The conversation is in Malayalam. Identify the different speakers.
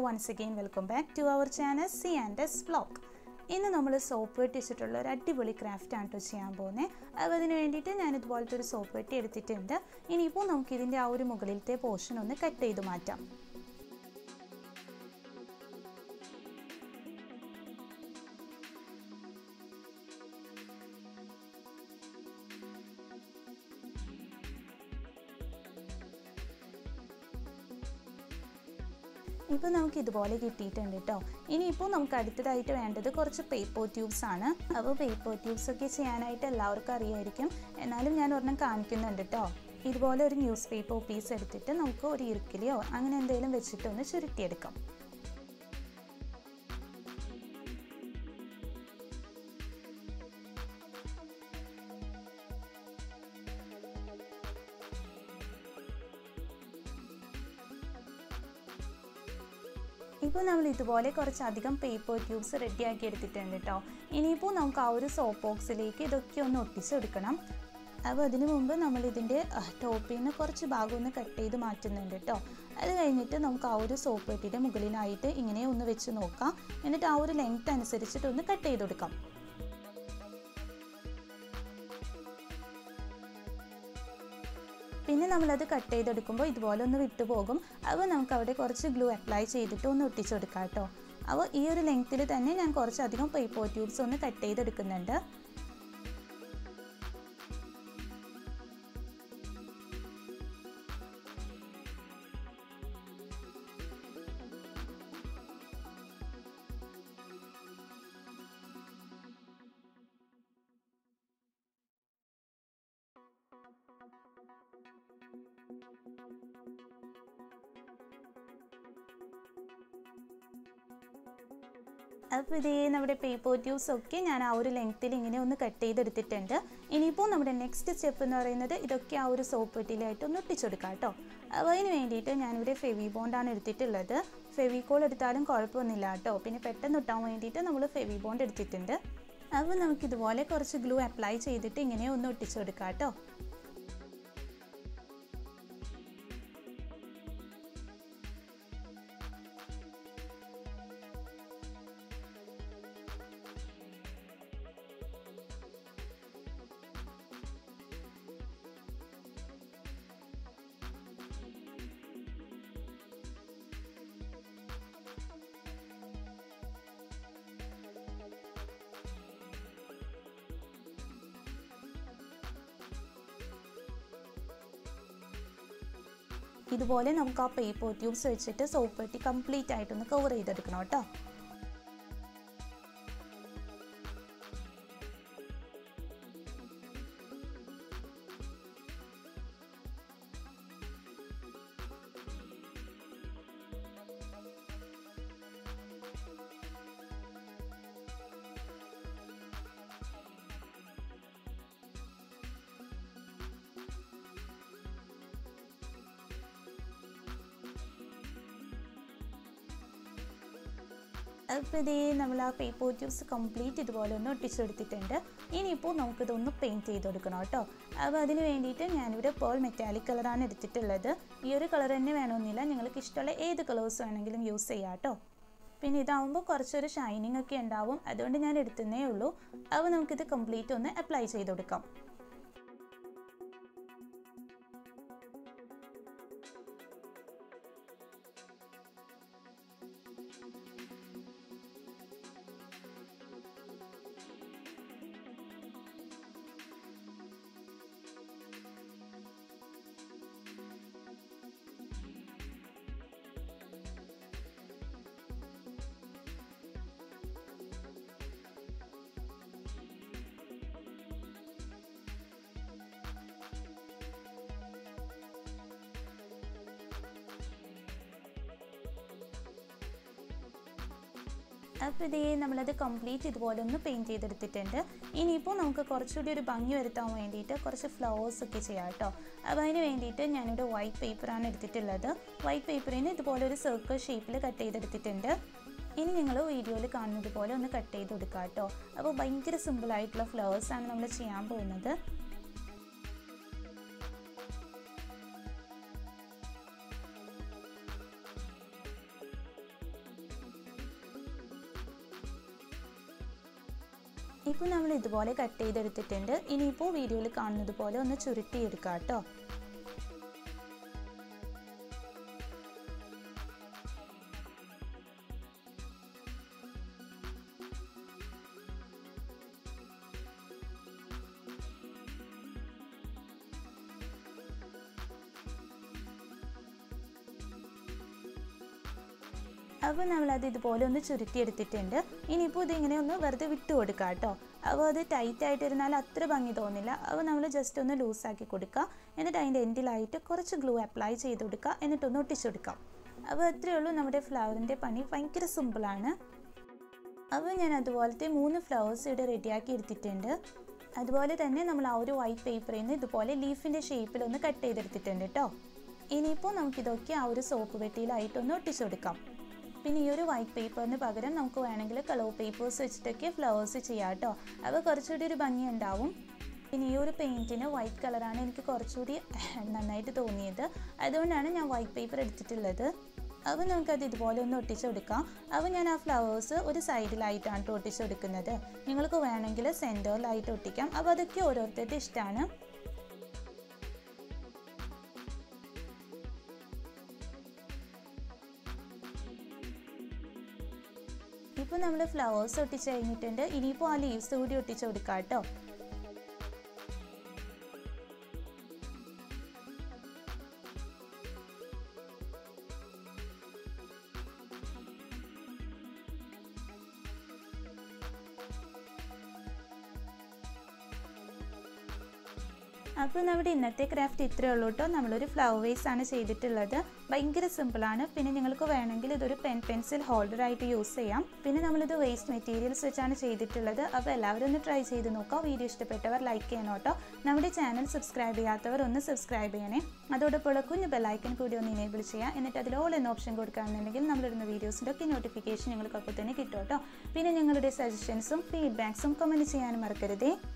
Speaker 1: once again welcome back to our channel C and S vlog ഇന്ന് നമ്മൾ സോപ്പ് വെട്ടി വെച്ചിട്ടുള്ള ഒരു അടിപൊളി ക്രാഫ്റ്റ് ആണ് കേട്ടോ ചെയ്യാൻ പോകുന്നത് അപ്പോൾ അതിന് വേണ്ടിയിട്ട് ഞാൻ ഇതുപോലത്തെ ഒരു സോപ്പ് വെട്ടി എടുത്തിട്ടുണ്ട് ഇനിയിപ്പോൾ നമുക്ക് ഇതിൻ്റെ ആ ഒരു മുകളിലത്തെ പോർഷൻ ഒന്ന് കട്ട് ചെയ്ത് മാറ്റാം ഇപ്പോൾ നമുക്ക് ഇതുപോലെ കിട്ടിയിട്ടുണ്ട് കേട്ടോ ഇനിയിപ്പോൾ നമുക്ക് അടുത്തതായിട്ട് വേണ്ടത് കുറച്ച് പേപ്പർ ട്യൂബ്സ് ആണ് അപ്പോൾ പേപ്പർ ട്യൂബ്സ് ഒക്കെ ചെയ്യാനായിട്ട് എല്ലാവർക്കും അറിയായിരിക്കും എന്നാലും ഞാൻ ഒരെണ്ണം കാണിക്കുന്നുണ്ട് കേട്ടോ ഇതുപോലെ ഒരു ന്യൂസ് പേപ്പർ പീസ് എടുത്തിട്ട് നമുക്ക് ഒരു ഇറുക്കിലെയോ അങ്ങനെ എന്തെങ്കിലും വെച്ചിട്ട് ഒന്ന് ചുരുട്ടിയെടുക്കാം ഇപ്പോൾ നമ്മൾ ഇതുപോലെ കുറച്ചധികം പേപ്പർ ട്യൂബ്സ് റെഡിയാക്കി എടുത്തിട്ടുണ്ട് കേട്ടോ ഇനിയിപ്പോൾ നമുക്ക് ആ ഒരു സോപ്പ് ബോക്സിലേക്ക് ഇതൊക്കെ ഒന്ന് ഒട്ടിച്ചെടുക്കണം അപ്പോൾ അതിന് മുമ്പ് നമ്മൾ ഇതിൻ്റെ ടോപ്പിൽ നിന്ന് കുറച്ച് ഭാഗം ഒന്ന് കട്ട് ചെയ്ത് മാറ്റുന്നുണ്ട് കേട്ടോ അത് കഴിഞ്ഞിട്ട് നമുക്ക് ആ ഒരു സോപ്പ് പെട്ടിയുടെ മുകളിലായിട്ട് ഇങ്ങനെ ഒന്ന് വെച്ച് നോക്കാം എന്നിട്ട് ആ ഒരു ലെങ്ത് അനുസരിച്ചിട്ട് ഒന്ന് കട്ട് ചെയ്ത് കൊടുക്കാം പിന്നെ നമ്മളത് കട്ട് ചെയ്തെടുക്കുമ്പോൾ ഇതുപോലെ ഒന്ന് വിട്ടുപോകും അപ്പോൾ നമുക്ക് അവിടെ കുറച്ച് ഗ്ലൂ അപ്ലൈ ചെയ്തിട്ട് ഒന്ന് ഒട്ടിച്ചു കൊടുക്കാം കേട്ടോ അപ്പോൾ ഈ ഒരു ലെങ്ത്തിൽ തന്നെ ഞാൻ കുറച്ചധികം പേപ്പർ ട്യൂബ്സ് ഒന്ന് കട്ട് ചെയ്തെടുക്കുന്നുണ്ട് അപ്പോൾ ഇതേ നമ്മുടെ പേപ്പർ ട്യൂബ്സ് ഒക്കെ ഞാൻ ആ ഒരു ലെങ്ത്തിൽ ഇങ്ങനെ ഒന്ന് കട്ട് ചെയ്തെടുത്തിട്ടുണ്ട് ഇനിയിപ്പോൾ നമ്മുടെ നെക്സ്റ്റ് സ്റ്റെപ്പ് എന്ന് പറയുന്നത് ഇതൊക്കെ ആ ഒരു സോപ്പ് പെട്ടിയിലായിട്ട് ഒന്ന് ഒട്ടിച്ചെടുക്കാം കേട്ടോ അപ്പോൾ അതിന് വേണ്ടിയിട്ട് ഞാനിവിടെ ഫെവി ബോണ്ടാണ് എടുത്തിട്ടുള്ളത് ഫെവിക്കോൾ എടുത്താലും കുഴപ്പമൊന്നുമില്ല കേട്ടോ പിന്നെ പെട്ടെന്ന് ഇട്ടാൻ വേണ്ടിയിട്ട് നമ്മൾ ഫെവി ബോണ്ട് എടുത്തിട്ടുണ്ട് അപ്പോൾ നമുക്കിതുപോലെ കുറച്ച് ഗ്ലൂ അപ്ലൈ ചെയ്തിട്ട് ഇങ്ങനെ ഒന്ന് ഒട്ടിച്ചെടുക്കാം കേട്ടോ ഇതുപോലെ നമുക്ക് ആ പേപ്പർ ട്യൂബ്സ് വെച്ചിട്ട് സോപ്പ് പെട്ടി കംപ്ലീറ്റ് ആയിട്ടൊന്ന് കവർ ചെയ്തെടുക്കണം കേട്ടോ അപ്പോൾ ഇതേ നമ്മൾ ആ പേപ്പർ ട്യൂബ്സ് കംപ്ലീറ്റ് ഇതുപോലെ ഒന്ന് ഒട്ടിച്ചെടുത്തിട്ടുണ്ട് ഇനിയിപ്പോൾ നമുക്കിതൊന്ന് പെയിൻറ്റ് ചെയ്ത് കൊടുക്കണം കേട്ടോ അപ്പോൾ അതിന് വേണ്ടിയിട്ട് ഞാനിവിടെ പേൾ മെറ്റാലിക് കളറാണ് എടുത്തിട്ടുള്ളത് ഈ ഒരു കളർ തന്നെ വേണമെന്നില്ല നിങ്ങൾക്ക് ഇഷ്ടമുള്ള ഏത് കളേഴ്സ് വേണമെങ്കിലും യൂസ് ചെയ്യാം കേട്ടോ പിന്നെ ഇതാവുമ്പോൾ കുറച്ചൊരു ഷൈനിങ് ഒക്കെ ഉണ്ടാവും അതുകൊണ്ട് ഞാൻ എടുത്തതേ ഉള്ളൂ അപ്പോൾ നമുക്കിത് കംപ്ലീറ്റ് ഒന്ന് അപ്ലൈ ചെയ്ത് കൊടുക്കാം അപ്പോൾ ഇതേ നമ്മളത് കംപ്ലീറ്റ് ഇതുപോലെ ഒന്ന് പെയിൻറ്റ് ചെയ്തെടുത്തിട്ടുണ്ട് ഇനിയിപ്പോൾ നമുക്ക് കുറച്ചുകൂടി ഒരു ഭംഗി വരുത്താൻ വേണ്ടിയിട്ട് കുറച്ച് ഫ്ലവേഴ്സ് ഒക്കെ ചെയ്യാം കേട്ടോ അപ്പോൾ അതിന് വേണ്ടിയിട്ട് ഞാനിവിടെ വൈറ്റ് പേപ്പറാണ് എടുത്തിട്ടുള്ളത് വൈറ്റ് പേപ്പറിന് ഇതുപോലെ ഒരു സർക്കിൾ ഷേപ്പിൽ കട്ട് ചെയ്തെടുത്തിട്ടുണ്ട് ഇനി നിങ്ങൾ വീഡിയോയിൽ കാണുന്നത് പോലെ ഒന്ന് കട്ട് ചെയ്ത് കൊടുക്കുക കേട്ടോ അപ്പോൾ ഭയങ്കര സിമ്പിളായിട്ടുള്ള ഫ്ലവേഴ്സാണ് നമ്മൾ ചെയ്യാൻ പോകുന്നത് ഇപ്പോൾ നമ്മൾ ഇതുപോലെ കട്ട് ചെയ്തെടുത്തിട്ടുണ്ട് ഇനിയിപ്പോൾ വീഡിയോയിൽ കാണുന്നത് പോലെ ഒന്ന് ചുരുട്ടിയെടുക്കാം കേട്ടോ അപ്പോൾ നമ്മളത് ഇതുപോലെ ഒന്ന് ചുരുട്ടിയെടുത്തിട്ടുണ്ട് ഇനിയിപ്പോൾ ഇതിങ്ങനെ ഒന്ന് വെറുതെ വിട്ടു കൊടുക്കുക കേട്ടോ അപ്പോൾ അത് ടൈറ്റ് ആയിട്ടിരുന്നാൽ അത്ര ഭംഗി തോന്നില്ല അപ്പോൾ നമ്മൾ ജസ്റ്റ് ഒന്ന് ലൂസാക്കി കൊടുക്കുക എന്നിട്ട് അതിൻ്റെ എൻഡിലായിട്ട് കുറച്ച് ഗ്ലൂ അപ്ലൈ ചെയ്ത് കൊടുക്കുക എന്നിട്ടൊന്ന് ഒട്ടിച്ചു കൊടുക്കാം അപ്പോൾ അത്രയേ ഉള്ളൂ നമ്മുടെ ഫ്ലവറിൻ്റെ പണി ഭയങ്കര സിമ്പിളാണ് അപ്പോൾ ഞാൻ അതുപോലത്തെ മൂന്ന് ഫ്ലവേഴ്സ് ഇവിടെ റെഡിയാക്കി എടുത്തിട്ടുണ്ട് അതുപോലെ തന്നെ നമ്മൾ ആ ഒരു വൈറ്റ് പേപ്പറിൽ നിന്ന് ഇതുപോലെ ലീഫിൻ്റെ ഷേപ്പിലൊന്ന് കട്ട് ചെയ്തെടുത്തിട്ടുണ്ട് കേട്ടോ ഇനിയിപ്പോൾ നമുക്കിതൊക്കെ ആ ഒരു സോപ്പ് പെട്ടിയിലായിട്ടൊന്ന് ഒട്ടിച്ചു കൊടുക്കാം പിന്നെ ഈ ഒരു വൈറ്റ് പേപ്പറിന് പകരം നമുക്ക് വേണമെങ്കിൽ കളർ പേപ്പേഴ്സ് വെച്ചിട്ടൊക്കെ ഫ്ലവേഴ്സ് ചെയ്യാം കേട്ടോ അപ്പോൾ കുറച്ചുകൂടി ഒരു ഭംഗി ഉണ്ടാവും പിന്നെ ഈ ഒരു പെയിൻറ്റിന് വൈറ്റ് കളറാണ് എനിക്ക് കുറച്ചുകൂടി നന്നായിട്ട് തോന്നിയത് അതുകൊണ്ടാണ് ഞാൻ വൈറ്റ് പേപ്പർ എടുത്തിട്ടുള്ളത് അപ്പോൾ നമുക്കത് ഇതുപോലെ ഒന്ന് ഒട്ടിച്ചു കൊടുക്കാം അപ്പോൾ ഞാൻ ആ ഫ്ലവേഴ്സ് ഒരു സൈഡിലായിട്ടാണ് കേട്ടോ ഒട്ടിച്ചു കൊടുക്കുന്നത് നിങ്ങൾക്ക് വേണമെങ്കിൽ സെൻറ്ററിലായിട്ട് ഒട്ടിക്കാം അപ്പോൾ അതൊക്കെ ഓരോരുത്തരുടെ ഇഷ്ടമാണ് ഇപ്പോൾ നമ്മൾ ഫ്ലവേഴ്സ് ഒട്ടിച്ച് കഴിഞ്ഞിട്ടുണ്ട് ഇനിയിപ്പോൾ ആ ലീവ്സ് കൂടി ഒട്ടിച്ച് കൊടുക്കാം കേട്ടോ അപ്പോൾ നമ്മുടെ ഇന്നത്തെ ക്രാഫ്റ്റ് ഇത്രയേ ഉള്ളൂ കേട്ടോ നമ്മളൊരു ഫ്ലവർ വേസ് ആണ് ചെയ്തിട്ടുള്ളത് ഭയങ്കര സിമ്പിളാണ് പിന്നെ നിങ്ങൾക്ക് വേണമെങ്കിൽ ഇതൊരു പെൻ പെൻസിൽ ഹോൾഡർ ആയിട്ട് യൂസ് ചെയ്യാം പിന്നെ നമ്മളിത് വേസ്റ്റ് മെറ്റീരിയൽസ് വെച്ചാണ് ചെയ്തിട്ടുള്ളത് അപ്പോൾ എല്ലാവരും ഒന്ന് ട്രൈ ചെയ്ത് നോക്കാം വീഡിയോ ഇഷ്ടപ്പെട്ടവർ ലൈക്ക് ചെയ്യണം കേട്ടോ നമ്മുടെ ചാനൽ സബ്സ്ക്രൈബ് ചെയ്യാത്തവർ ഒന്ന് സബ്സ്ക്രൈബ് ചെയ്യണേ അതോടൊപ്പം കുഞ്ഞു ബെല്ലൈക്കൻ കൂടി ഒന്ന് ഇനേബിൾ ചെയ്യുക എന്നിട്ട് അതിൽ ഓൾ എന്ന ഓപ്ഷൻ കൊടുക്കുകയാണെന്നുണ്ടെങ്കിൽ നമ്മളിടുന്ന വീഡിയോസിൻ്റെ ഒക്കെ നോട്ടിഫിക്കേഷൻ നിങ്ങൾക്ക് അപ്പോൾ തന്നെ കിട്ടും കേട്ടോ പിന്നെ നിങ്ങളുടെ സജഷൻസും ഫീഡ്ബാക്സും കമൻറ്റ് ചെയ്യാനും മറക്കരുതേ